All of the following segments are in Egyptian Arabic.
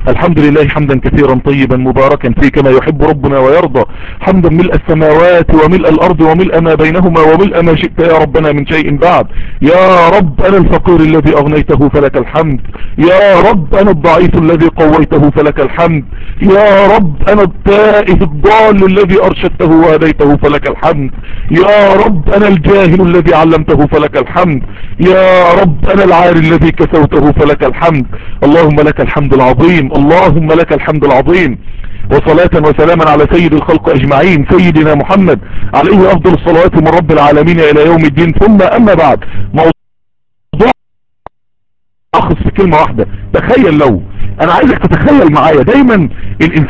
الحمد لله حمدا كثيرا طيبا مباركا فيه كما يحب ربنا ويرضى حمدا ملء السماوات وملء الارض وملء ما بينهما وملء ما شئت يا ربنا من شيء بعد يا رب انا الفقير الذي اغنيته فلك الحمد يا رب انا الضعيف الذي قويته فلك الحمد يا رب انا التائه الضال الذي ارشدته وهديته فلك الحمد يا رب انا الجاهل الذي علمته فلك الحمد يا رب انا العاري الذي كسوته فلك الحمد اللهم لك الحمد العظيم اللهم لك الحمد العظيم وصلاة وسلاما على سيد الخلق اجمعين سيدنا محمد عليه افضل الصلوات من رب العالمين الى يوم الدين ثم اما بعد موضوع اخص في كلمة واحدة تخيل لو انا عايزك تتخيل معايا دايما الانسان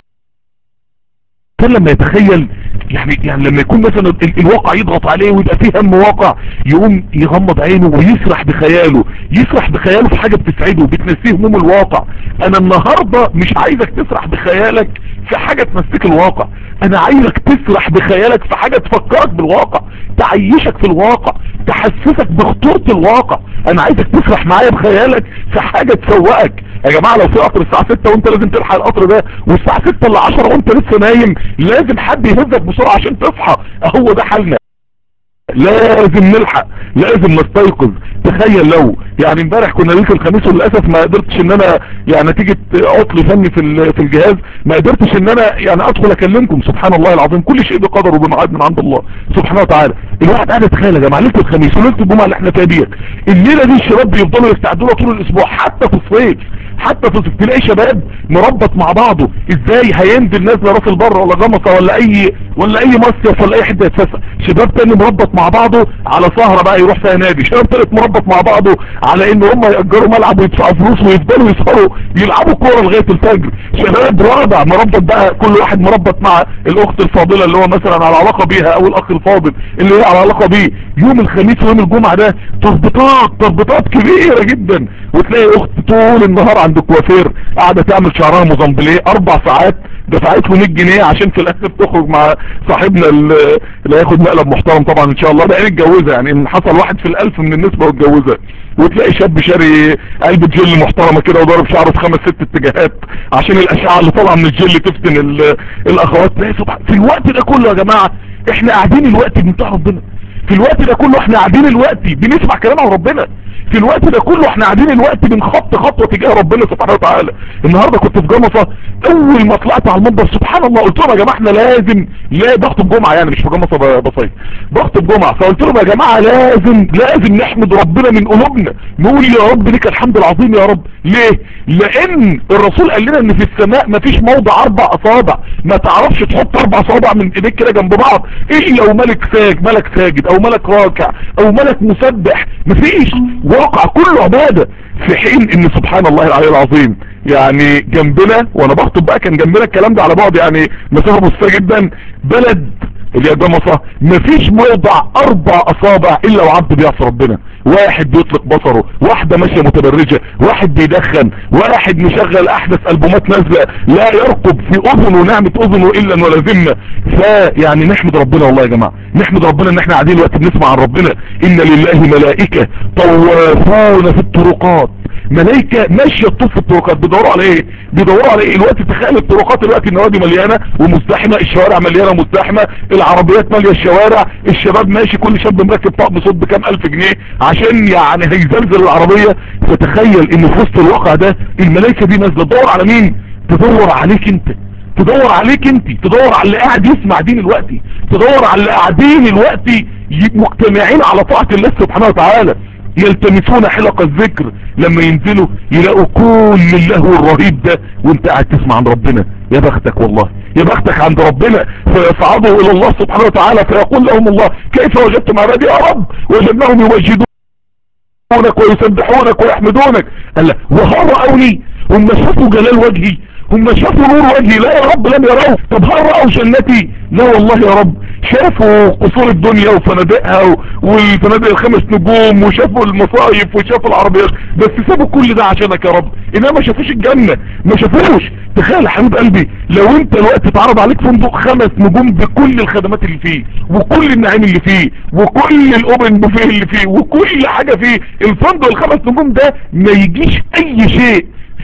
لما يتخيل يعني يعني لما يكون مثلا ال- الواقع يضغط عليه ويبقى فيه هم واقع يقوم يغمض عينه ويسرح بخياله يسرح بخياله في حاجة بتسعده بتنسيه هموم الواقع انا النهاردة مش عايزك تسرح بخيالك في حاجة تنسيك الواقع انا عايزك تسرح بخيالك في حاجة تفكرك بالواقع تعيشك في الواقع تحسسك بخطورة الواقع انا عايزك تسرح معايا بخيالك في حاجة تسوقك يا جماعة لو في قطر الساعة 6 وانت لازم تلحق القطر ده والساعة 6 ل 10 وانت لسه نايم لازم حد يهزك بسرعة عشان تصحى هو ده حالنا لازم نلحق لازم نستيقظ تخيل لو يعني امبارح كنا ليله الخميس وللاسف ما قدرتش ان انا يعني نتيجه عطل فني في ال- في الجهاز ما قدرتش ان انا يعني ادخل اكلمكم سبحان الله العظيم كل شيء بقدر وبميعاد من عند الله سبحانه وتعالى الواحد قاعد يتخيل يا جماعه ليله الخميس وليله الجمعه اللي احنا فيها ديت الليله دي الشباب بيفضلوا يستعدوا لها طول الاسبوع حتى في الصيف حتى في الصيف تلاقي شباب مربط مع بعضه ازاي هينزل ناس راس البر ولا جمصه ولا اي ولا اي مصيف ولا اي حته يتفسح شباب تاني مربط مع بعضه على سهره بقى يروح فيها نادي شباب تالت مربط مع بعضه على ان هم ياجروا ملعب ويدفعوا فلوس ويفضلوا يسهروا يلعبوا كوره لغايه الفجر شباب رابع مربط بقى كل واحد مربط مع الاخت الفاضله اللي هو مثلا على علاقه بيها او الاخ الفاضل اللي هي على علاقه بيه يوم الخميس ويوم الجمعه ده تربطات تربطات كبيره جدا وتلاقي اخت طول النهار عند الكوافير قاعده تعمل شعرها موزمبليه اربع ساعات دفعت له 100 جنيه عشان في الاخر تخرج مع صاحبنا ال- اللي هياخد مقلب محترم طبعا ان شاء الله ده متجوزه يعني ان حصل واحد في الالف من النسبه واتجوزها وتلاقي شاب شاري علبه جل محترمه كده وضارب شعره في خمس ست اتجاهات عشان الاشعه اللي طالعه من الجل تفتن ال- الاخوات تلاقي سبحان في الوقت ده كله يا جماعه احنا قاعدين الوقت بنطاع ربنا في الوقت ده كله احنا قاعدين الوقت بنسمع كلام عن ربنا في الوقت ده كله احنا قاعدين الوقت بنخط خطوة تجاه ربنا سبحانه وتعالى النهاردة كنت في جمصة اول ما طلعت على المنبر سبحان الله قلت لهم يا جماعة احنا لازم لا بخطب جمعة يعني مش في جمصة ب- بصيف بخطب جمعة فقلت لهم يا جماعة لازم لازم نحمد ربنا من قلوبنا نقول يا رب لك الحمد العظيم يا رب ليه لان الرسول قال لنا ان في السماء مفيش موضع اربع اصابع ما تعرفش تحط اربع صوابع من ايديك كده جنب بعض الا وملك ساجد ملك ساجد او ملك راكع او ملك مسبح مفيش واقع كله عبادة في حين ان سبحان الله العلي العظيم يعني جنبنا وانا بخطب بقى كان جنبنا الكلام ده على بعد يعني مسافة بسيطة جدا بلد اللي هي جمصة مفيش موضع اربع اصابع الا وعبد بيعصي ربنا واحد بيطلق بصره واحدة ماشية متبرجة واحد بيدخن واحد مشغل احدث البومات نازلة لا يرقب في اذنه نعمة اذنه الا ولا ذمة فيعني نحمد ربنا والله يا جماعة نحمد ربنا ان احنا قاعدين دلوقتي بنسمع عن ربنا ان لله ملائكة طوافون في الطرقات ملائكة ماشية تطوف في الطرقات بيدوروا على ايه بيدوروا على ايه الوقت تخيل الطرقات الوقت النوادي مليانة ومزدحمة الشوارع مليانة ومزدحمة العربيات مالية الشوارع الشباب ماشي كل شاب مركب طقم صوت بكام الف جنيه عشان يعني هيزلزل العربية فتخيل ان في وسط الواقع ده الملائكة دي نازلة تدور على مين تدور عليك انت تدور عليك انت تدور على اللي قاعد يسمع دين الوقت تدور على اللي قاعدين الوقت ي- مجتمعين على طاعة الله سبحانه وتعالى يلتمسون حلق الذكر لما ينزلوا يلاقوا كل اللهو الرهيب ده وانت قاعد تسمع عن ربنا يا بختك والله يا بختك عند ربنا فيصعدوا الى الله سبحانه وتعالى فيقول لهم الله كيف وجدتم عبادي يا رب وجدناهم يمجدون يسبحونك ويسبحونك ويحمدونك قال لا وهل رأوني هم شافوا جلال وجهي هم شافوا نور وجهي لا يا رب لم يروا طب هل رأوا جنتي لا والله يا رب شافوا قصور الدنيا وفنادقها و- والفنادق الخمس نجوم وشافوا المصايف وشافوا العربيات بس سابوا كل ده عشانك يا رب انما ما شافوش الجنة ما شافوش تخيل يا حبيب قلبي لو انت الوقت اتعرض عليك فندق خمس نجوم بكل الخدمات اللي فيه وكل النعيم اللي فيه وكل الاوبن بوفيه اللي فيه وكل حاجة فيه الفندق الخمس نجوم ده ما يجيش اي شيء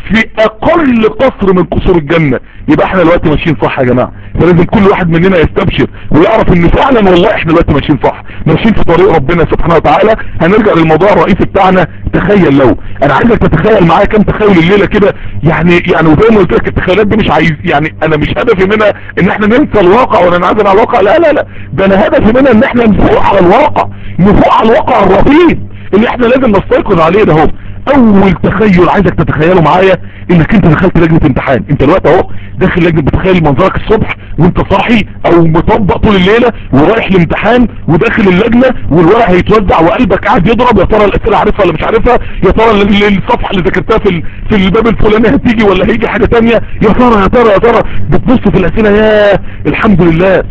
في اقل قصر من قصور الجنة يبقى احنا دلوقتي ماشيين صح يا جماعة فلازم كل واحد مننا يستبشر ويعرف ان فعلا والله احنا دلوقتي ماشيين صح ماشيين في طريق ربنا سبحانه وتعالى هنرجع للموضوع الرئيسي بتاعنا تخيل لو انا عايزك تتخيل معايا كام تخيل الليلة كده يعني يعني وزي ما قلت لك التخيلات دي مش عايز يعني انا مش هدفي منها ان احنا ننسى الواقع ولا ننعزل على الواقع لا لا لا ده انا هدفي منها ان احنا نفوق على الواقع نفوق على الواقع الرهيب اللي احنا لازم نستيقظ عليه ده هو اول تخيل عايزك تتخيله معايا انك انت دخلت لجنة امتحان انت الوقت اهو داخل لجنة بتخيل منظرك الصبح وانت صاحي او مطبق طول الليلة ورايح الامتحان وداخل اللجنة والورق هيتوزع وقلبك قاعد يضرب يا ترى الاسئله عارفها ولا مش عارفها يا ترى ال- ال- الصفحة اللي ذاكرتها في ال- في الباب الفلاني هتيجي ولا هيجي حاجة تانية يا ترى يا ترى يا ترى بتبص في الاسئلة يا الحمد لله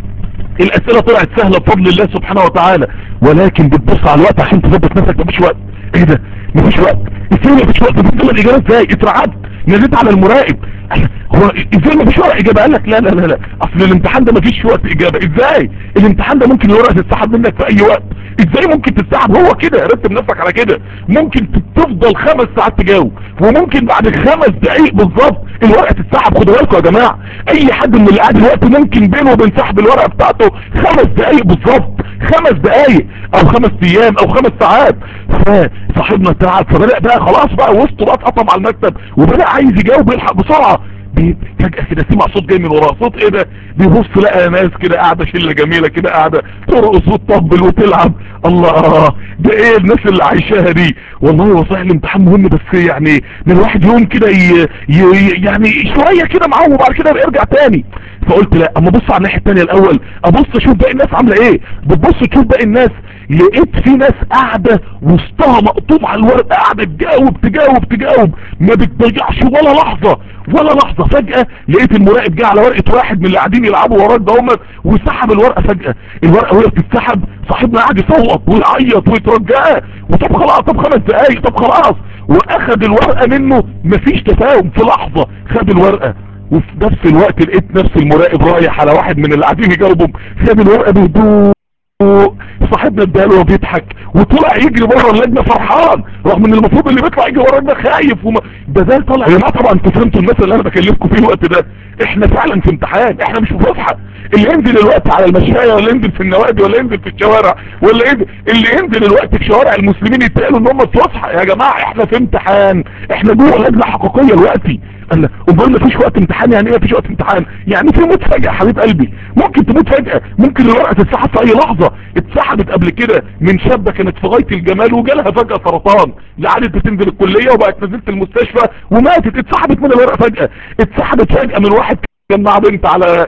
الاسئلة طلعت سهلة بفضل الله سبحانه وتعالى ولكن بتبص على الوقت عشان تثبت نفسك مفيش وقت ايه ده مفيش وقت ازاي مفيش وقت بتطلع الاجابة ازاي اترعبت نزلت على المراقب هو ازاي مفيش ورق اجابة قال لك لا لا لا لا اصل الامتحان ده مفيش وقت اجابة ازاي الامتحان ده ممكن الورقة تتسحب منك في اي وقت ازاي ممكن تتسحب هو كده رتب نفسك على كده ممكن تفضل خمس ساعات تجاوب وممكن بعد خمس دقايق بالظبط الورقة تتسحب خدوا بالكم يا جماعة اي حد من اللي قاعد دلوقتي ممكن بينه وبين سحب الورقة بتاعته خمس دقايق بالظبط خمس دقايق او خمس ايام او خمس ساعات فصاحبنا تعب فبدأ بقى خلاص بقى وسطه بقى اتقطم على المكتب وبدأ عايز يجاوب يلحق بسرعة بي- فجأة كده سمع صوت جاي من وراه صوت ايه ده بيبص لقى ناس كده قاعدة شلة جميلة كده قاعدة ترقص وتطبل وتلعب الله ده ايه الناس اللي عايشاها دي والله هو صحيح الامتحان مهم بس يعني من الواحد يوم كده ي... ي... يعني شوية كده معاهم وبعد كده بيرجع تاني فقلت لا اما ابص على الناحية التانية الاول ابص اشوف باقي الناس عاملة ايه بتبص تشوف باقي الناس لقيت في ناس قاعدة وسطها مقطوم على الورقة قاعدة تجاوب تجاوب تجاوب ما بتضيعش ولا لحظة ولا لحظة فجأة لقيت المراقب جه على ورقة واحد من اللي قاعدين يلعبوا وراك ده هم وسحب الورقة فجأة الورقة وهي بتتسحب صاحبنا قاعد يصوت ويعيط ويترجاه وطب خلاص طب خمس دقايق طب خلاص واخد الورقة منه مفيش تفاهم في لحظة خد الورقة وفي نفس الوقت لقيت نفس المراقب رايح على واحد من اللي قاعدين يجاوبوا خد الورقة بهدوء صاحبنا اداله وهو بيضحك وطلع يجري بره اللجنه فرحان رغم ان المفروض اللي بيطلع يجري ورا اللجنه خايف وما ده ده طلع يا جماعه طبعا انتوا فهمتوا المثل اللي انا بكلمكم فيه الوقت ده احنا فعلا في امتحان احنا مش في فسحه اللي ينزل الوقت على المشايه ولا ينزل في النوادي ولا ينزل في الشوارع ولا ينزل اللي ينزل الوقت في شوارع المسلمين يتقالوا ان هم في فسحه يا جماعه احنا في امتحان احنا جوه لجنه حقيقيه دلوقتي قال امال مفيش وقت امتحان يعني ايه مفيش وقت امتحان يعني في موت فجأة حبيب قلبي ممكن تموت فجأة ممكن الورقة تتسحب في اي لحظة اتسحبت قبل كده من شابة كانت في غاية الجمال وجالها فجأة سرطان لعادت بتنزل الكلية وبقت نزلت المستشفى وماتت اتسحبت من الورقة فجأة اتسحبت فجأة من واحد كان مع بنت على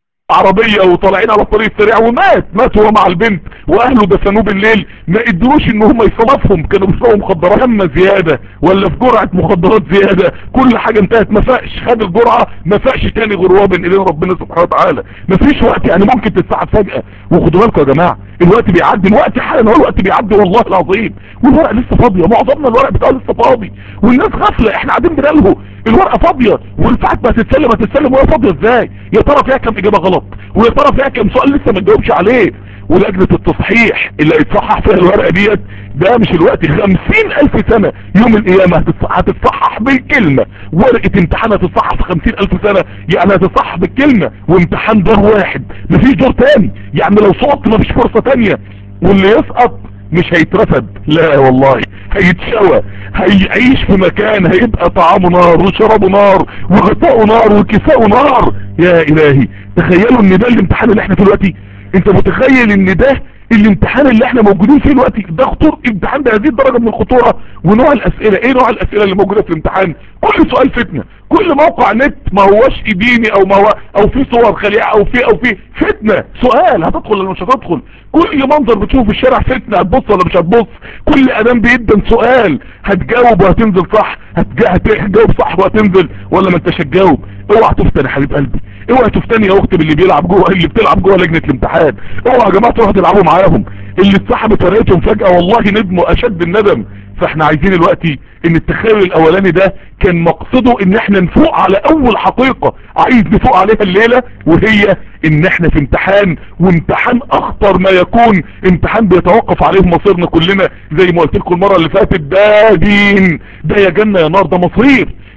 عربية وطالعين على الطريق السريع ومات مات هو مع البنت واهله دفنوه بالليل ما قدروش ان هم يصنفهم كانوا بيشربوا مخدرات اما زيادة ولا في جرعة مخدرات زيادة كل حاجة انتهت ما فاقش خد الجرعة ما فاقش تاني غير هو بين ايدين ربنا سبحانه وتعالى ما فيش وقت يعني ممكن تتسحب فجأة وخدوا بالكم يا جماعة الوقت بيعدي الوقت حالا هو الوقت بيعدي والله العظيم والورق لسه فاضية معظمنا الورق بتاعه لسه فاضي والناس غافلة احنا قاعدين بنلهو الورقة فاضية والساعات ما تتسلم ما تتسلم وهي فاضية ازاي يا ترى فيها كام اجابة غلط ويا ترى فيها كام سؤال لسه ما تجاوبش عليه ولجنة التصحيح اللي هيتصحح فيها الورقة ديت ده مش الوقت خمسين الف سنة يوم القيامة هتتص- هتتصحح بالكلمة ورقة امتحان هتتصحح في خمسين الف سنة يعني هتتصحح بالكلمة وامتحان دور واحد مفيش دور تاني يعني لو سقطت مفيش فرصة تانية واللي يسقط مش هيترفد لا والله هيتشوى هيعيش في مكان هيبقى طعامه نار وشرابه نار وغطاؤه نار وكساؤه نار يا الهي تخيلوا ان ده الامتحان اللي احنا فيه دلوقتي انت متخيل ان ده الامتحان اللي احنا موجودين فيه دلوقتي ده خطور امتحان بهذه الدرجة من الخطورة ونوع الاسئلة ايه نوع الاسئلة اللي موجودة في الامتحان كل سؤال فتنة كل موقع نت ما هوش ديني او ما هو او في صور خليعة او في او في فتنة سؤال هتدخل ولا مش هتدخل كل منظر بتشوفه في الشارع فتنة هتبص ولا مش هتبص كل ادام بيدن سؤال هتجاوب وهتنزل صح هتجا- هتجاوب صح وهتنزل ولا ما انتش هتجاوب اوعى تفتن يا حبيب قلبي اوعى تفتني يا اختي باللي بيلعب جوه اللي بتلعب جوه لجنة الامتحان اوعى يا جماعة تروحوا تلعبوا معاهم اللي اتسحبت ورقتهم فجأة والله ندموا اشد الندم فاحنا عايزين دلوقتي ان التخيل الاولاني ده كان مقصده ان احنا نفوق على اول حقيقة عايز نفوق عليها الليلة وهي ان احنا في امتحان وامتحان اخطر ما يكون امتحان بيتوقف عليه مصيرنا كلنا زي ما قلت لكم المرة اللي فاتت ده دين ده يا جنة يا نار ده مصير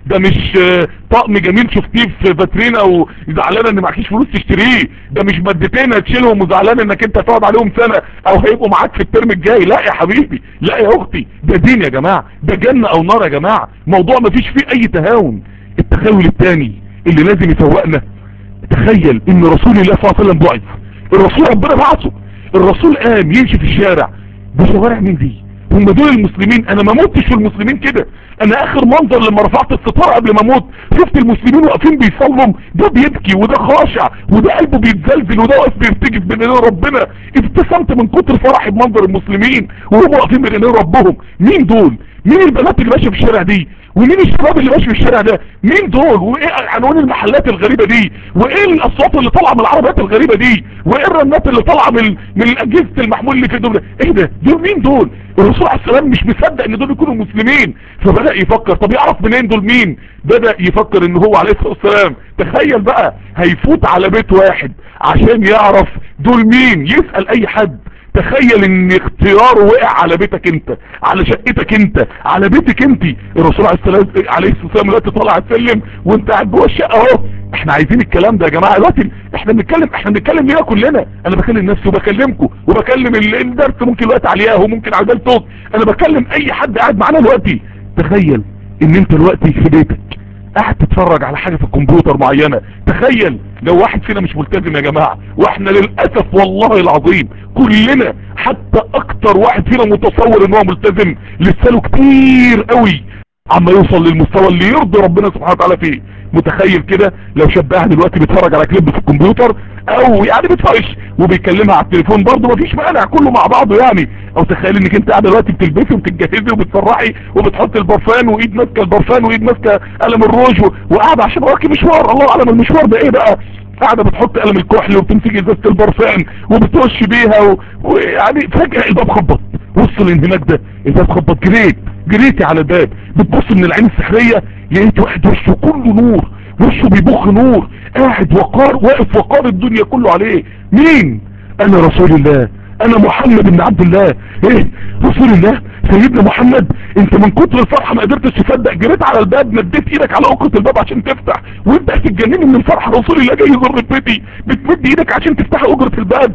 ده مش آه، طقم جميل شفتيه في فاترينا وزعلان ان معكيش فلوس تشتريه ده مش مادتين هتشيلهم وزعلان انك انت هتقعد عليهم سنة او هيبقوا معاك في الترم الجاي لا يا حبيبي لا يا اختي ده دين يا جماعة ده جنة او نار يا جماعة موضوع مفيش فيه اي تهاون التخيل التاني اللي لازم يسوقنا تخيل ان رسول الله صلى الله عليه وسلم بعث الرسول ربنا بعثه الرسول قام يمشي في الشارع بشوارع مين دي هم دول المسلمين انا ما موتش في المسلمين كده انا اخر منظر لما رفعت الستار قبل ما اموت شفت المسلمين واقفين بيصلوا ده بيبكي وده خاشع وده قلبه بيتزلزل وده واقف بيرتجف بين ايدين ربنا ابتسمت من كتر فرحي بمنظر المسلمين وهم واقفين بين ايدين ربهم مين دول مين البنات اللي ماشيه في الشارع دي ومين الشباب اللي ماشي في الشارع ده مين دول وايه عنوان المحلات الغريبة دي وايه الاصوات اللي طالعه من العربيات الغريبة دي وايه الرنات اللي طالعه من من الاجهزه المحمول اللي في دول ده ايه ده دول مين دول الرسول عليه السلام مش مصدق ان دول يكونوا مسلمين فبدأ يفكر طب يعرف منين دول مين بدأ يفكر ان هو عليه الصلاة والسلام تخيل بقى هيفوت على بيت واحد عشان يعرف دول مين يسأل اي حد تخيل ان اختياره وقع على بيتك انت على شقتك انت على بيتك انت الرسول عليه السلام عليه الصلاه والسلام دلوقتي طالع السلم وانت قاعد جوه الشقه اهو احنا عايزين الكلام ده يا جماعه دلوقتي احنا بنتكلم احنا بنتكلم لينا كلنا انا بكلم نفسي وبكلمكم وبكلم ال- الدرس ممكن دلوقتي على الياهو ممكن على التوك انا بكلم اي حد قاعد معانا دلوقتي تخيل ان انت دلوقتي في بيتك قاعد تتفرج على حاجة في الكمبيوتر معينة تخيل لو واحد فينا مش ملتزم يا جماعة واحنا للأسف والله العظيم كلنا حتى اكتر واحد فينا متصور ان هو ملتزم لسه له كتير قوي عما يوصل للمستوى اللي يرضي ربنا سبحانه وتعالى فيه متخيل كده لو شبهها دلوقتي بيتفرج على كليب في الكمبيوتر او يعني بتفرش وبيكلمها على التليفون برضه مفيش مانع كله مع بعضه يعني او تخيل انك انت قاعده دلوقتي بتلبسي وبتتجهزي وبتفرحي وبتحط البرفان وايد ماسكه البرفان وايد ماسكه قلم الروج و- وقاعده عشان وراكي مشوار الله اعلم المشوار ده ايه بقى قاعده بتحط قلم الكحل وبتمسكي ازازه البرفان وبترش بيها و- ويعني فجاه الباب خبط وصل الانهماك ده الباب خبط جريت جريتي على الباب بتبص من العين السحريه لقيت واحد وشه كله نور وشه بيبخ نور قاعد وقار واقف وقار الدنيا كله عليه مين انا رسول الله انا محمد بن عبد الله ايه رسول الله سيدنا محمد انت من كتر الفرحة ما قدرتش تصدق جريت على الباب مديت ايدك على عقدة الباب عشان تفتح وانت هتتجنني من الفرحة رسول الله جاي يزور بيتي بتمد ايدك عشان تفتح اجرة الباب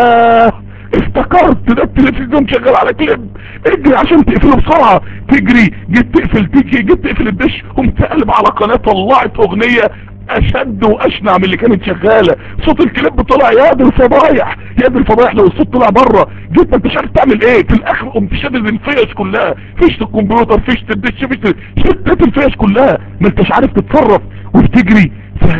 يا افتكرت ده التلفزيون شغال على كليب اجري عشان تقفله بسرعة تجري جيت تقفل تيجي جيت تقفل الدش قمت تقلب على قناة طلعت اغنية اشد واشنع من اللي كانت شغالة صوت الكليب طلع يا دي الفضايح يا دي الفضايح لو الصوت طلع بره جيت ما انتش عارف تعمل ايه في الاخر قمت شادد الفيش كلها فيشة الكمبيوتر فيشة الدش فيشة شدت الفيش كلها ما انتش عارف تتصرف وبتجري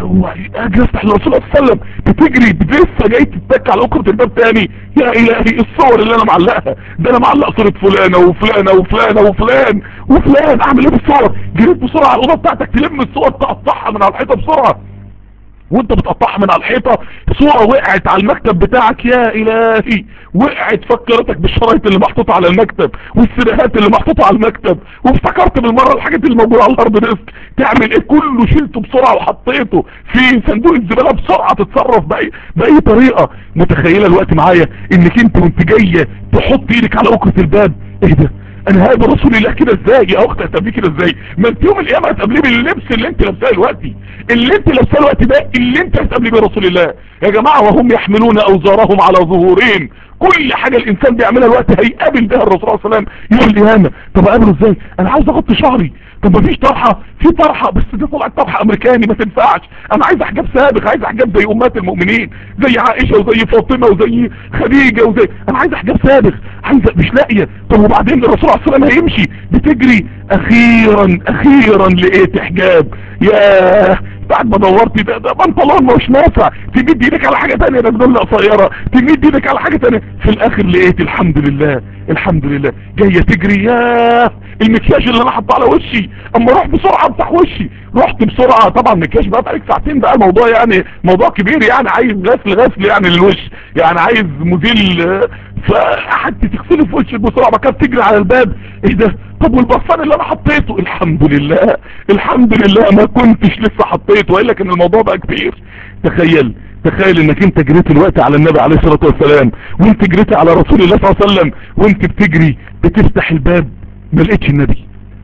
اجي افتح الرسول صلى الله عليه وسلم بتجري لسه جاي تتك على اكرة الباب تاني يا الهي الصور اللي انا معلقها ده انا معلق صورة فلانة وفلانة وفلانة وفلان وفلان اعمل ايه بالصور جريت بسرعة على الاوضة بتاعتك تلم الصور تقطعها من على الحيطة بسرعة وانت بتقطعها من على الحيطة صورة وقعت على المكتب بتاعك يا الهي وقعت فكرتك بالشرايط اللي محطوطة على المكتب والسيريهات اللي محطوطة على المكتب وافتكرت بالمرة الحاجات اللي موجودة على الهارد ديسك تعمل ايه كله شلته بسرعة وحطيته في صندوق الزبالة بسرعة تتصرف بأي, بأي طريقة متخيلة الوقت معايا انك انت وانت جاية تحط ايدك على اكرة الباب ايه ده انا هقابل رسول الله كده ازاي يا اخت هتقابليه كده ازاي ما انت يوم القيامه هتقابليه باللبس اللي انت لابساه دلوقتي اللي انت لابساه دلوقتي ده اللي انت هتقابليه برسول الله يا جماعه وهم يحملون اوزارهم على ظهورين كل حاجه الانسان بيعملها دلوقتي هيقابل بها الرسول صلى الله عليه وسلم يوم القيامه طب اقابله ازاي انا عاوز اغطي شعري طب مفيش طرحه في طرحه بس دي طلعت طرحه امريكاني ما تنفعش انا عايز حجاب سابق عايز حجاب زي امهات المؤمنين زي عائشه وزي فاطمه وزي خديجه وزي انا عايز حجاب سابق عايز مش لاقيه طب وبعدين الرسول عليه الصلاه والسلام هيمشي بتجري اخيرا اخيرا لقيت حجاب ياه بعد ما دورت ده ده بنطلون مش نافع تمد ايدك على حاجه ثانيه ده بدله قصيره تمد ايدك على حاجه ثانيه في الاخر لقيت الحمد لله الحمد لله جايه تجري ياه المكياج اللي انا حاطه على وشي اما اروح بسرعه افتح وشي رحت بسرعه طبعا المكياج بقى بقالك ساعتين بقى الموضوع يعني موضوع كبير يعني عايز غسل غسل يعني للوش يعني عايز موديل آه، فقعدت تغسلي في وشك بسرعه بقى كانت تجري على الباب ايه ده طب والبرفان اللي انا حطيته الحمد لله الحمد لله ما كنتش لسه حطيته والا كان الموضوع بقى كبير تخيل تخيل انك انت جريت الوقت على النبي عليه الصلاة والسلام وانت جريت على رسول الله صلى الله عليه وسلم وانت بتجري بتفتح الباب ما لقيتش النبي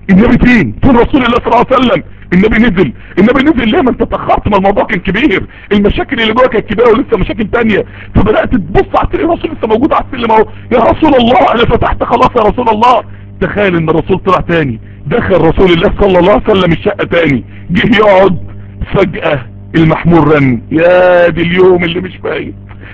النبي فين فين رسول الله صلى الله عليه وسلم النبي نزل النبي نزل ليه ما انت اتاخرت ما الموضوع كان كبير المشاكل اللي جوه كانت كبيره ولسه مشاكل تانية فبدات تبص على السلم الرسول لسه موجود على السلم اهو يا رسول الله انا فتحت خلاص يا رسول الله تخيل ان الرسول طلع تاني دخل رسول الله صلى الله عليه وسلم الشقه تاني جه يقعد فجاه المحمول رن يا دي اليوم اللي مش فايت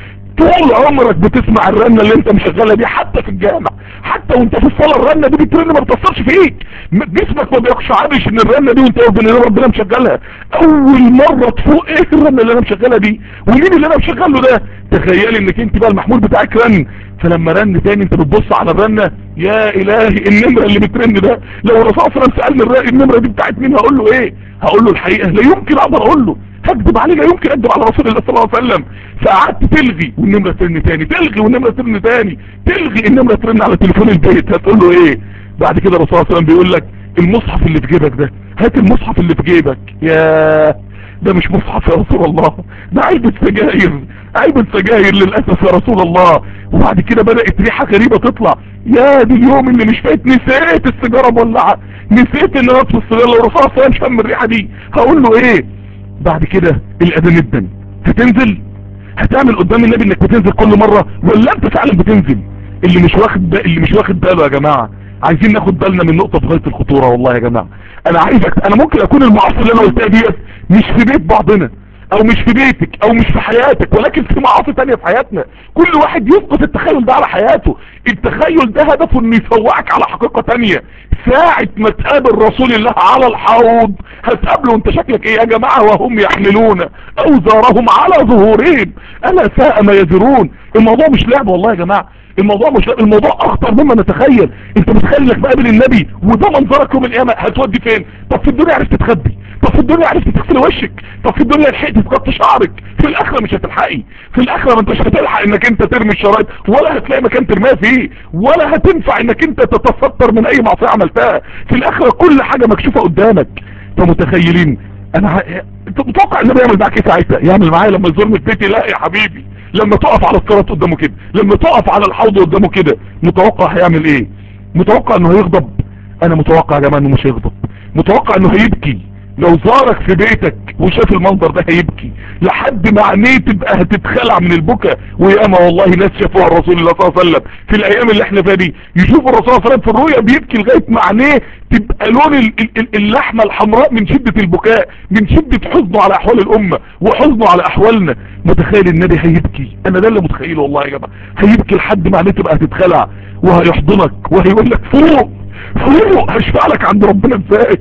طول عمرك بتسمع الرنة اللي انت مشغلها دي حتى في الجامع حتى وانت في الصلاة الرنة دي بترن ما بتأثرش فيك م- جسمك ما بيقشعرش ان الرنة دي وانت ربنا ربنا مشغلها اول مرة تفوق ايه الرنة اللي انا مشغلها دي ومين اللي انا مشغله ده تخيلي انك انت بقى المحمول بتاعك رن فلما رن تاني انت بتبص على الرنة يا الهي النمرة اللي بترن ده لو الرسول صلى الله عليه وسلم سألني الر- النمرة دي بتاعت مين هقول له ايه هقول له الحقيقة لا يمكن اقدر اقول له هكذب عليه لا يمكن اكذب على رسول الله صلى الله عليه وسلم فقعدت تلغي والنمرة ترن تاني تلغي والنمرة ترن تاني تلغي النمرة ترن على تليفون البيت هتقول له ايه بعد كده الرسول صلى الله عليه وسلم بيقول لك المصحف اللي في جيبك ده هات المصحف اللي في جيبك يا ده مش مصحف يا رسول الله ده علبة سجاير علبة سجاير للأسف يا رسول الله وبعد كده بدأت ريحة غريبة تطلع يا دي اليوم اللي مش فايت نسيت السيجارة مولعة نسيت ان انا اطفي السيجارة لو الرسول صلى الله عليه وسلم شم الريحة دي هقول له ايه بعد كده الاذان ادن هتنزل هتعمل قدام النبي انك بتنزل كل مرة ولا انت فعلا بتنزل اللي مش واخد با... اللي مش واخد باله يا جماعة عايزين ناخد بالنا من نقطة في غاية الخطورة والله يا جماعة انا عايزك انا ممكن اكون المعاصي اللي انا قلتها ديت مش في بيت بعضنا او مش في بيتك او مش في حياتك ولكن في معاصي تانية في حياتنا كل واحد يسقط التخيل ده على حياته التخيل ده هدفه انه يفوقك على حقيقة تانية ساعة ما تقابل رسول الله على الحوض هتقابله وانت شكلك ايه يا جماعة وهم يحملون اوزارهم على ظهورهم الا ساء ما يزرون الموضوع مش لعب والله يا جماعة الموضوع مش لعب الموضوع اخطر مما نتخيل انت متخيل انك مقابل النبي وده منظرك يوم القيامة هتودي فين طب في الدنيا عرفت تخبي طب في الدنيا عرفت تغسل وشك طب في الدنيا لحقت تغطي شعرك في الاخره مش هتلحقي في الاخره ما انتش هتلحق انك انت ترمي الشرايط ولا هتلاقي مكان ترميها فيه ولا هتنفع انك انت تتستر من اي معصيه عملتها في الاخره كل حاجه مكشوفه قدامك فمتخيلين انا ع... انت متوقع النبي يعمل معاك ايه ساعتها يعمل معايا لما يزورني في بيتي لا يا حبيبي لما تقف على الصراط قدامه كده لما تقف على الحوض قدامه كده متوقع هيعمل ايه متوقع انه هيغضب انا متوقع يا جماعه انه مش هيغضب متوقع انه هيبكي لو زارك في بيتك وشاف المنظر ده هيبكي لحد ما عينيه تبقى هتتخلع من البكا وياما والله ناس شافوها الرسول الله صلى الله عليه وسلم في الايام اللي احنا فيها دي يشوفوا الرسول صلى الله عليه وسلم في الرؤيا بيبكي لغايه ما عينيه تبقى لون ال- ال- ال- اللحمه الحمراء من شده البكاء من شده حزنه على احوال الامه وحزنه على احوالنا متخيل النبي هيبكي انا ده اللي متخيله والله يا جماعه هيبكي لحد ما عينيه تبقى هتتخلع وهيحضنك وهيقول لك فوق فوق هشفع لك عند ربنا ازاي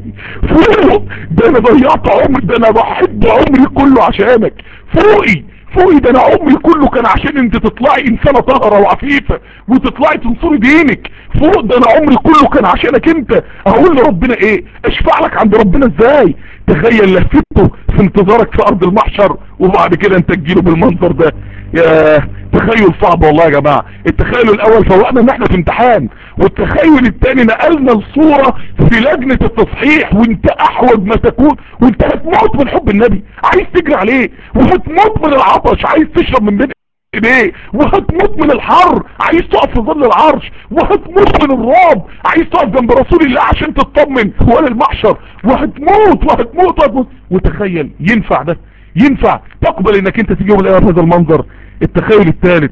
فوق ده انا ضيعت عمري ده انا بحب عمري كله عشانك فوقي فوقي ده انا عمري كله كان عشان انت تطلعي انسانة طاهرة وعفيفة وتطلعي تنصري دينك فوق ده انا عمري كله كان عشانك انت اقول لربنا ايه اشفع لك عند ربنا ازاي تخيل لفته في انتظارك في ارض المحشر وبعد كده انت تجيله بالمنظر ده يا تخيل صعب والله يا جماعة التخيل الاول فوقنا ان احنا في امتحان والتخيل الثاني نقلنا الصورة في لجنة التصحيح وانت احوج ما تكون وانت هتموت من حب النبي عايز تجري عليه وهتموت من العطش عايز تشرب من بين ايديه وهتموت من الحر عايز تقف في ظل العرش وهتموت من الرعب عايز تقف جنب رسول الله عشان تطمن ولا المحشر وهتموت وهتموت وهتموت وتخيل ينفع ده ينفع تقبل انك انت تيجي يوم القيامه بهذا المنظر التخيل الثالث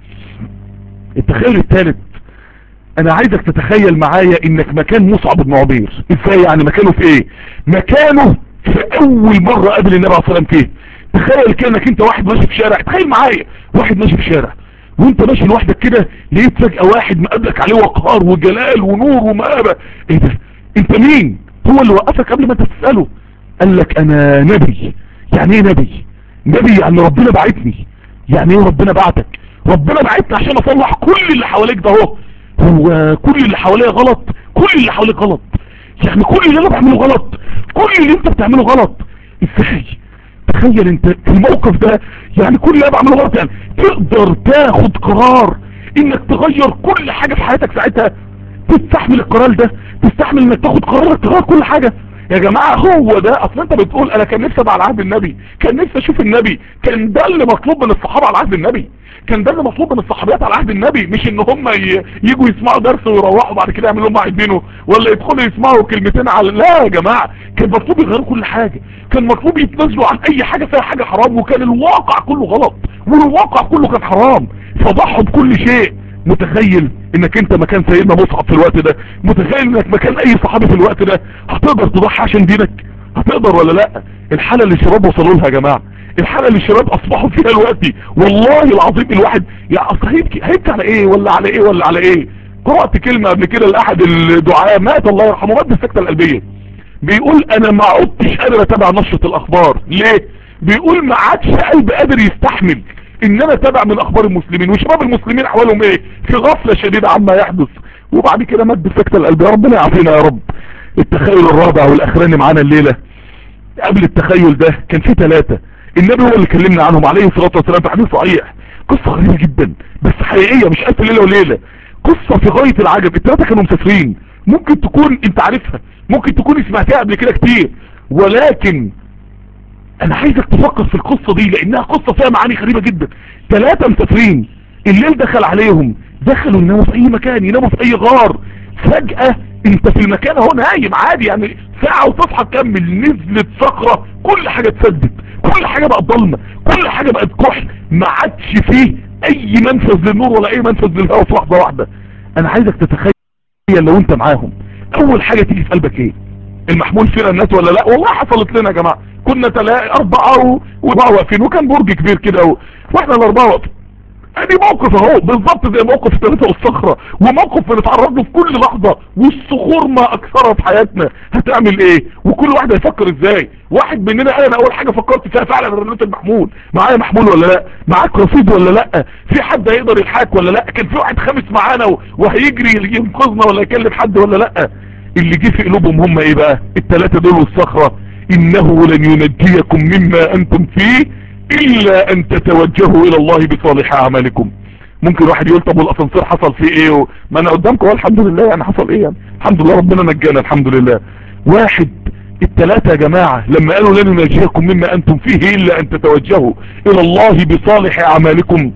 التخيل الثالث انا عايزك تتخيل معايا انك مكان مصعب بن عبير ازاي يعني مكانه في ايه مكانه في اول مرة قابل النبي عليه الصلاة والسلام فيه تخيل كده انك انت واحد ماشي في شارع تخيل معايا واحد ماشي في شارع وانت ماشي لوحدك كده لقيت فجأة واحد مقابلك عليه وقار وجلال ونور ومهابة ايه ده انت مين هو اللي وقفك قبل ما انت تسأله قال لك انا نبي يعني ايه نبي نبي يعني ربنا بعتني يعني ايه ربنا بعتك ربنا بعتني عشان اصلح كل اللي حواليك ده اهو هو كل اللي حواليا غلط كل اللي حواليك غلط يعني كل اللي انا بعمله غلط كل اللي انت بتعمله غلط ازاي تخيل انت في الموقف ده يعني كل اللي انا بعمله غلط يعني تقدر تاخد قرار انك تغير كل حاجة في حياتك ساعتها تستحمل القرار ده تستحمل انك تاخد قرارك تغير كل حاجة يا جماعة هو ده اصل انت بتقول انا كان نفسي ابقى على عهد النبي كان نفسي اشوف النبي كان ده اللي مطلوب من الصحابة على عهد النبي كان ده اللي مطلوب من الصحابيات على عهد النبي مش ان هم يجوا يسمعوا درس ويروحوا بعد كده يعملوا اللي هم عايزينه ولا يدخلوا يسمعوا كلمتين على لا يا جماعة كان مطلوب يغيروا كل حاجة كان مطلوب يتنازلوا عن اي حاجة فيها حاجة حرام وكان الواقع كله غلط والواقع كله كان حرام فضحوا بكل شيء متخيل انك انت مكان سيدنا مصعب في الوقت ده متخيل انك مكان اي صحابي في الوقت ده هتقدر تضحي عشان دينك هتقدر ولا لا الحالة اللي الشباب وصلوا لها يا جماعة الحالة اللي الشباب اصبحوا فيها دلوقتي والله العظيم الواحد يا اصل هيبكي هيبكي على ايه ولا على ايه ولا على ايه قرأت كلمة قبل كده لاحد الدعاء مات الله يرحمه مات بالسكتة القلبية بيقول انا ما عدتش قادر اتابع نشرة الاخبار ليه بيقول ما عادش قلب قادر يستحمل ان انا اتابع من اخبار المسلمين وشباب المسلمين احوالهم ايه في غفلة شديدة عما يحدث وبعد كده مات بالسكتة القلبية ربنا يعافينا يا رب التخيل الرابع والاخراني معانا الليلة قبل التخيل ده كان في ثلاثة النبي هو اللي كلمنا عنهم عليه الصلاة والسلام في حديث صحيح قصة غريبة جدا بس حقيقية مش ألف ليلة وليلة قصة في غاية العجب الثلاثة كانوا مسافرين ممكن تكون انت عارفها ممكن تكون سمعتها قبل كده كتير ولكن انا عايزك تفكر في القصة دي لانها قصة فيها معاني غريبة جدا ثلاثة مسافرين الليل دخل عليهم دخلوا يناموا في اي مكان يناموا في اي غار فجأة انت في المكان اهو نايم عادي يعني ساعة وتصحى تكمل نزلت صخرة كل حاجة اتسدت كل حاجة بقت ضلمة كل حاجة بقت كحل ما عادش فيه اي منفذ للنور ولا اي منفذ للهواء في لحظة واحدة انا عايزك تتخيل لو انت معاهم اول حاجة تيجي في قلبك ايه المحمول فينا الناس ولا لا والله حصلت لنا يا جماعة كنا تلاقي اربعة واربعة واقفين وكان برج كبير كده و... واحنا الاربعة واقفين ادي موقف اهو بالظبط زي موقف الثلاثة والصخرة وموقف بنتعرض له في كل لحظة والصخور ما اكثرها في حياتنا هتعمل ايه وكل واحد هيفكر ازاي واحد مننا انا اول حاجة فكرت فيها فعلا رنات المحمول معايا محمول ولا لا معاك رصيد ولا لا في حد هيقدر يلحقك ولا لا كان في واحد خامس معانا وهيجري ينقذنا ولا يكلم حد ولا لا اللي جه في قلوبهم هم ايه بقى الثلاثة دول والصخرة انه لن ينجيكم مما انتم فيه الا ان تتوجهوا الى الله بصالح اعمالكم ممكن واحد يقول طب والاسانسير حصل فيه ايه و... ما انا قدامكم الحمد لله يعني حصل ايه يعني الحمد لله ربنا نجانا الحمد لله واحد التلاتة يا جماعة لما قالوا لن ننجيكم مما انتم فيه الا ان تتوجهوا الى الله بصالح اعمالكم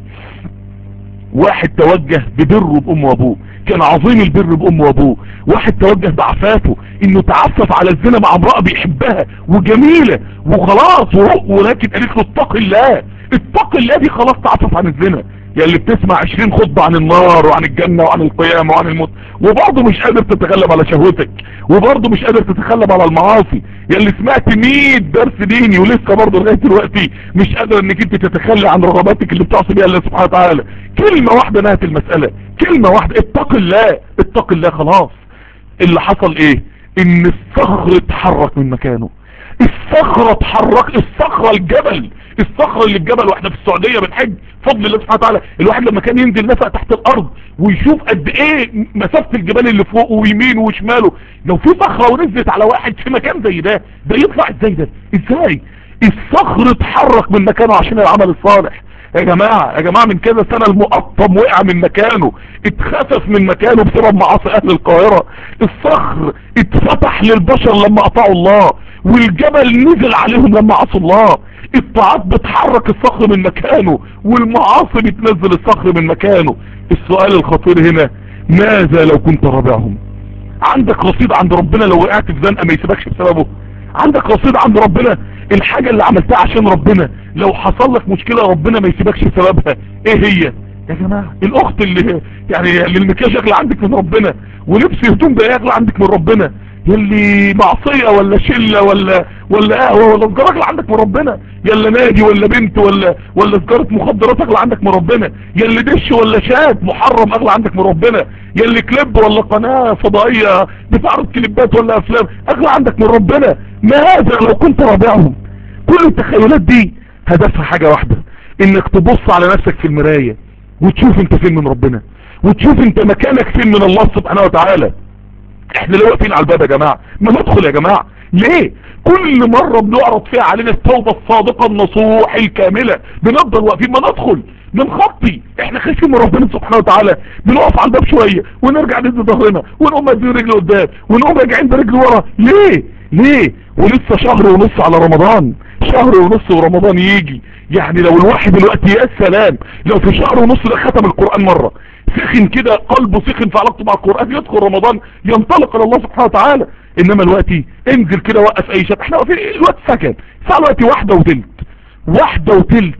واحد توجه ببره بامه وابوه كان عظيم البر بامه وابوه واحد توجه بعفافه انه تعفف على الزنا مع امرأة بيحبها وجميلة وخلاص ولكن قالت له اتق الله اتق الله دي خلاص تعفف عن الزنا يا اللي بتسمع عشرين خطبة عن النار وعن الجنة وعن القيامة وعن الموت وبرضه مش قادر تتغلب على شهوتك وبرضه مش قادر تتغلب على المعاصي يا اللي سمعت 100 درس ديني ولسه برضه لغاية دلوقتي مش قادر انك انت تتخلى عن رغباتك اللي بتعصي بيها الله سبحانه وتعالى كلمة واحدة نهت المسألة كلمة واحدة اتق الله اتق الله خلاص اللي حصل ايه ان الصخر اتحرك من مكانه الصخرة اتحرك الصخرة الجبل الصخرة اللي الجبل واحنا في السعودية بنحج فضل الله سبحانه وتعالى الواحد لما كان ينزل نفق تحت الارض ويشوف قد ايه مسافة الجبال اللي فوقه ويمينه وشماله لو في صخرة ونزلت على واحد في مكان زي ده ده يطلع ازاي ده ازاي الصخر اتحرك من مكانه عشان العمل الصالح يا جماعة يا جماعة من كذا سنة المقطم وقع من مكانه اتخسف من مكانه بسبب معاصي اهل القاهرة الصخر اتفتح للبشر لما اطاعوا الله والجبل نزل عليهم لما عصوا الله الطاعات بتحرك الصخر من مكانه والمعاصي بتنزل الصخر من مكانه السؤال الخطير هنا ماذا لو كنت رابعهم عندك رصيد عند ربنا لو وقعت في زنقة ما يسيبكش بسببه عندك رصيد عند ربنا الحاجة اللي عملتها عشان ربنا لو حصل لك مشكلة ربنا ما يسيبكش بسببها ايه هي يا جماعة الاخت اللي يعني اللي المكياج يغلى عندك من ربنا ولبس هدوم ده يغلى عندك من ربنا يلي معصية ولا شلة ولا ولا قهوة ولا سجارة اغلى عندك من ربنا يلا نادي ولا بنت ولا ولا سجارة مخدرات اغلى عندك من ربنا يلي دش ولا شات محرم اغلى عندك من ربنا يلي كليب ولا قناة فضائية بتعرض كليبات ولا افلام اغلى عندك من ربنا ماذا لو كنت رابعهم كل التخيلات دي هدفها حاجة واحدة انك تبص على نفسك في المراية وتشوف انت فين من ربنا وتشوف انت مكانك فين من الله سبحانه وتعالى احنا ليه واقفين على الباب يا جماعة ما ندخل يا جماعة ليه كل مرة بنعرض فيها علينا التوبة الصادقة النصوح الكاملة بنفضل واقفين ما ندخل بنخطي احنا خايفين من ربنا سبحانه وتعالى بنقف على الباب شوية ونرجع ندي ظهرنا ونقوم مدين رجل قدام ونقوم راجعين برجل ورا ليه ليه ولسه شهر ونص على رمضان شهر ونص ورمضان يجي يعني لو الواحد دلوقتي يا سلام لو في شهر ونص ده ختم القرآن مرة سخن كده قلبه سخن في علاقته مع القرآن يدخل رمضان ينطلق على الله سبحانه وتعالى انما الوقت انزل كده وقف اي شاب احنا واقفين الوقت سكن الساعه الوقت واحدة وتلت واحدة وتلت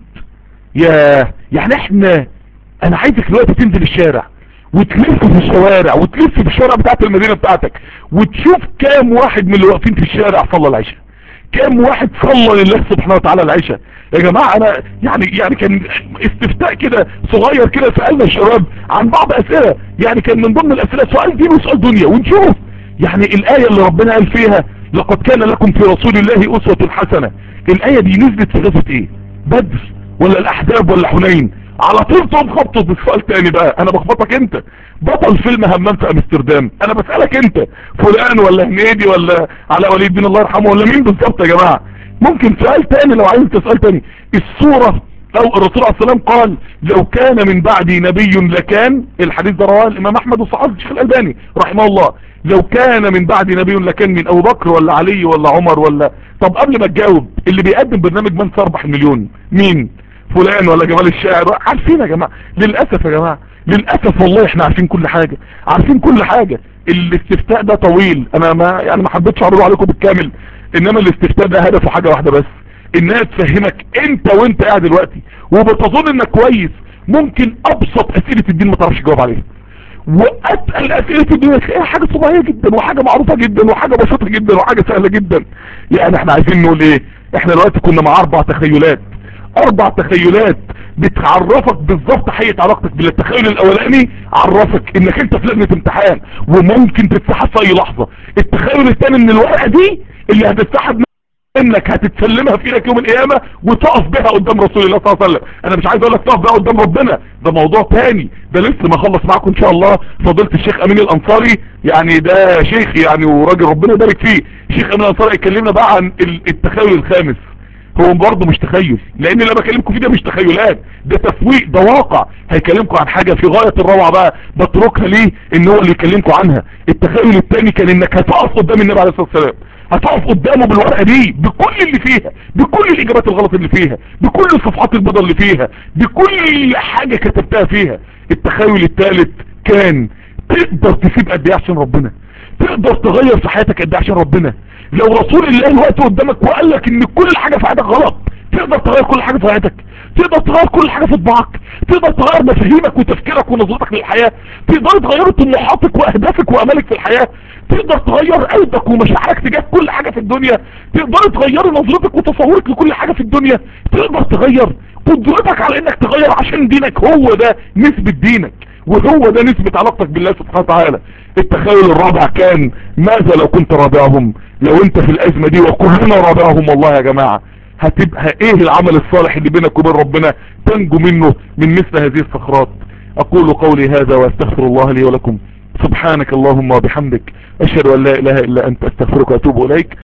يا يعني احنا انا عايزك دلوقتي تنزل الشارع وتلف في الشوارع وتلف في الشوارع بتاعت المدينة بتاعتك وتشوف كام واحد من اللي واقفين في الشارع صلى العشاء كام واحد صلى لله سبحانه وتعالى العشاء يا جماعة انا يعني يعني كان استفتاء كده صغير كده سألنا الشباب عن بعض اسئلة يعني كان من ضمن الاسئلة سؤال دين وسؤال دنيا ونشوف يعني الاية اللي ربنا قال فيها لقد كان لكم في رسول الله اسوة حسنة الاية دي نزلت في غزوة ايه بدر ولا الاحزاب ولا حنين على طول تقوم خبطه بالسؤال تاني بقى انا بخبطك انت بطل فيلم همام في امستردام انا بسألك انت فلان ولا هنيدي ولا علاء ولي الدين الله يرحمه ولا مين بالظبط يا جماعة ممكن سؤال تاني لو عايز تسأل تاني الصورة او الرسول عليه السلام قال لو كان من بعدي نبي لكان الحديث ده رواه الامام احمد وصحابه الشيخ الالباني رحمه الله لو كان من بعدي نبي لكان من ابو بكر ولا علي ولا عمر ولا طب قبل ما تجاوب اللي بيقدم برنامج من سيربح المليون مين فلان ولا جمال الشاعر عارفين يا جماعة للأسف يا جماعة للأسف والله احنا عارفين كل حاجة عارفين كل حاجة الاستفتاء ده طويل انا ما يعني ما حبيتش اعرضه عليكم بالكامل انما الاستفتاء ده هدفه حاجة واحدة بس انها تفهمك انت وانت قاعد دلوقتي وبتظن انك كويس ممكن ابسط اسئلة الدين ما تعرفش تجاوب عليها واتقل اسئلة الدنيا تلاقيها حاجة طبيعية جدا وحاجة معروفة جدا وحاجة بسيطة جدا وحاجة سهلة جدا يعني احنا عايزين نقول ايه احنا دلوقتي كنا مع اربع تخيلات اربع تخيلات بتعرفك بالظبط حقيقة علاقتك بالله التخيل الاولاني عرفك انك انت في لجنة امتحان وممكن تتسحب في اي لحظة التخيل الثاني ان الورقة دي اللي هتتسحب انك هتتسلمها في ايدك يوم القيامة وتقف بها قدام رسول الله صلى الله عليه وسلم انا مش عايز اقول لك تقف بها قدام ربنا ده موضوع تاني ده لسه ما اخلص معاكم ان شاء الله فضيله الشيخ امين الانصاري يعني ده شيخ يعني وراجل ربنا يبارك فيه الشيخ امين الانصاري يكلمنا بقى عن التخيل الخامس هو برضه مش تخيل لان اللي بكلمكم فيه ده مش تخيلات ده تفويق ده واقع هيكلمكم عن حاجة في غاية الروعة بقى بتركها ليه ان هو اللي يكلمكم عنها التخيل التاني كان انك هتقف قدام النبي عليه الصلاة والسلام هتقف قدامه بالورقة دي بكل اللي فيها بكل الاجابات الغلط اللي فيها بكل الصفحات البيضاء اللي فيها بكل حاجة كتبتها فيها التخيل الثالث كان تقدر تسيب قد ايه عشان ربنا تقدر تغير في حياتك قد ايه عشان ربنا لو رسول الله وقت قدامك وقال لك ان كل حاجة في حياتك غلط تقدر تغير كل حاجة في حياتك تقدر تغير كل حاجة في طباعك تقدر تغير مفاهيمك وتفكيرك ونظرتك للحياة تقدر تغير طموحاتك واهدافك وامالك في الحياة تقدر تغير قلبك ومشاعرك تجاه كل حاجة في الدنيا تقدر تغير نظرتك وتصورك لكل حاجة في الدنيا تقدر تغير قدرتك على انك تغير عشان دينك هو ده نسبة دينك وهو ده نسبة علاقتك بالله سبحانه وتعالى التخيل الرابع كان ماذا لو كنت رابعهم لو انت في الازمة دي وكلنا رابعهم والله يا جماعة هتبقى ايه العمل الصالح اللي بينك وبين ربنا تنجو منه من مثل هذه الصخرات اقول قولي هذا واستغفر الله لي ولكم سبحانك اللهم وبحمدك اشهد ان لا اله الا انت استغفرك واتوب اليك